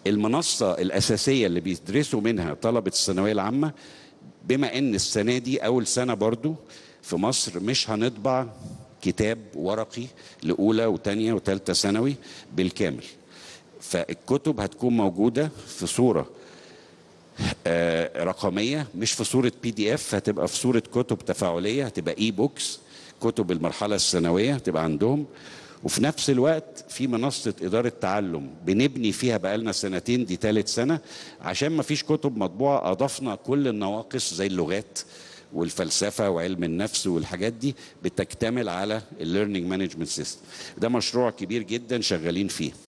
المنصه الاساسيه اللي بيدرسوا منها طلبه الثانويه العامه بما ان السنه دي اول سنه برضو في مصر مش هنطبع كتاب ورقي لاولى وثانيه وثالثه ثانوي بالكامل فالكتب هتكون موجوده في صوره آه، رقميه مش في صوره بي دي اف هتبقى في صوره كتب تفاعليه هتبقى اي بوكس كتب المرحله الثانويه هتبقى عندهم وفي نفس الوقت في منصه اداره تعلم بنبني فيها بقالنا سنتين دي ثالث سنه عشان ما فيش كتب مطبوعه اضفنا كل النواقص زي اللغات والفلسفه وعلم النفس والحاجات دي بتكتمل على الليرنينج مانجمنت سيستم ده مشروع كبير جدا شغالين فيه